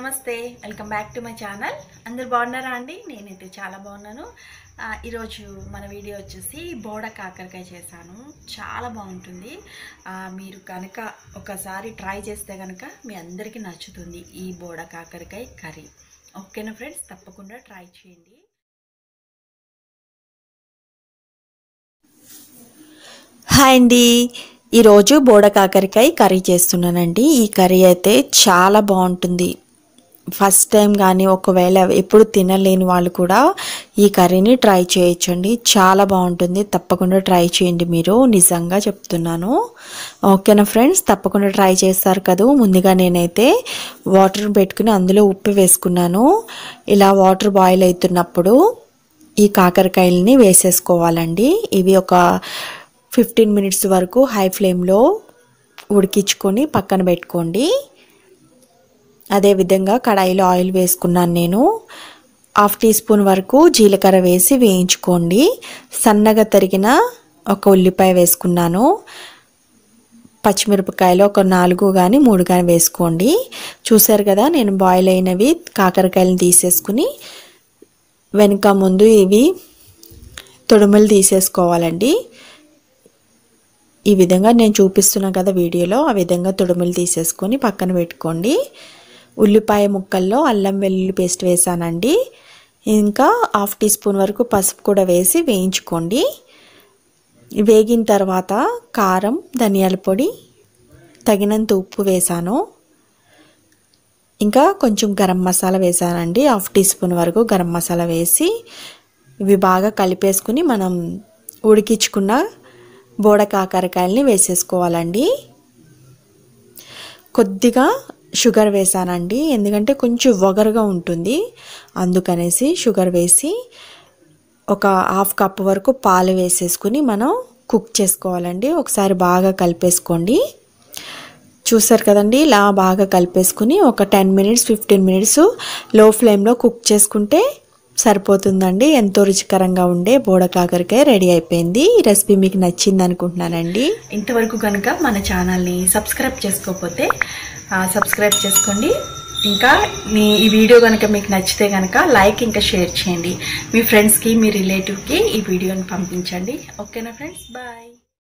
నమస్తే welcome back to my channel అందరు బాగున్నారా అండి నేనైతే చాలా బాగున్నాను ఆ, ఈరోజు మన వీడియో వచ్చేసి బోడ కాకరకాయ చేశాను చాలా బాగుంటుంది ఆ, మీరు కనుక ఒకసారి ట్రై చేస్తే కనుక మీ అందరికీ నచ్చుతుంది ఈ బోడ కాకరకాయ కర్రీ ఓకేనా ఫ్రెండ్స్ తప్పకుండా ట్రై చేయండి హాయ్ అండి ఈరోజు బోడ కాకరకాయ కర్రీ చేస్తున్నానండి ఈ కర్రీ అయితే చాలా బాగుంటుంది ఫస్ట్ టైం కానీ ఒకవేళ ఎప్పుడు తినలేని వాళ్ళు కూడా ఈ కర్రీని ట్రై చేయొచ్చండి చాలా బాగుంటుంది తప్పకుండా ట్రై చేయండి మీరు నిజంగా చెప్తున్నాను ఓకేనా ఫ్రెండ్స్ తప్పకుండా ట్రై చేస్తారు కదా ముందుగా నేనైతే వాటర్ పెట్టుకుని అందులో ఉప్పు వేసుకున్నాను ఇలా వాటర్ బాయిల్ అవుతున్నప్పుడు ఈ కాకరకాయలని వేసేసుకోవాలండి ఇవి ఒక ఫిఫ్టీన్ మినిట్స్ వరకు హై ఫ్లేమ్లో ఉడికించుకొని పక్కన పెట్టుకోండి అదేవిధంగా కడాయిలో ఆయిల్ వేసుకున్నాను నేను హాఫ్ టీ స్పూన్ వరకు జీలకర్ర వేసి వేయించుకోండి సన్నగా తరిగిన ఒక ఉల్లిపాయ వేసుకున్నాను పచ్చిమిరపకాయలు ఒక నాలుగు కానీ మూడు కానీ వేసుకోండి చూసారు కదా నేను బాయిల్ అయినవి కాకరకాయలను తీసేసుకుని వెనుక ముందు ఇవి తొడుములు తీసేసుకోవాలండి ఈ విధంగా నేను చూపిస్తున్నాను కదా వీడియోలో ఆ విధంగా తొడుములు తీసేసుకొని పక్కన పెట్టుకోండి ఉల్లిపాయ ముక్కల్లో అల్లం వెల్లుల్లి పేస్ట్ వేసానండి ఇంకా హాఫ్ టీ స్పూన్ వరకు పసుపు కూడా వేసి వేయించుకోండి వేగిన తర్వాత కారం ధనియాల పొడి తగినంత ఉప్పు వేసాను ఇంకా కొంచెం గరం మసాలా వేసానండి హాఫ్ టీ స్పూన్ వరకు గరం మసాలా వేసి ఇవి బాగా కలిపేసుకుని మనం ఉడికించుకున్న బోడ కాకరకాయలని వేసేసుకోవాలండి కొద్దిగా షుగర్ వేసానండి ఎందుకంటే కొంచెం వగరుగా ఉంటుంది అందుకనేసి షుగర్ వేసి ఒక హాఫ్ కప్ వరకు పాలు వేసేసుకుని మనం కుక్ చేసుకోవాలండి ఒకసారి బాగా కలిపేసుకోండి చూసారు కదండి ఇలా బాగా కలిపేసుకుని ఒక టెన్ మినిట్స్ ఫిఫ్టీన్ మినిట్స్ లో ఫ్లేమ్లో కుక్ చేసుకుంటే సరిపోతుందండి ఎంతో రుచికరంగా ఉండే బోడ కాకరకాయ రెడీ అయిపోయింది ఈ రెసిపీ మీకు నచ్చింది అనుకుంటున్నానండి ఇంతవరకు కనుక మన ఛానల్ని సబ్స్క్రైబ్ చేసుకోకపోతే సబ్స్క్రైబ్ చేసుకోండి ఇంకా మీ ఈ వీడియో కనుక మీకు నచ్చితే కనుక లైక్ ఇంకా షేర్ చేయండి మీ ఫ్రెండ్స్కి మీ రిలేటివ్కి ఈ వీడియోని పంపించండి ఓకేనా ఫ్రెండ్స్ బాయ్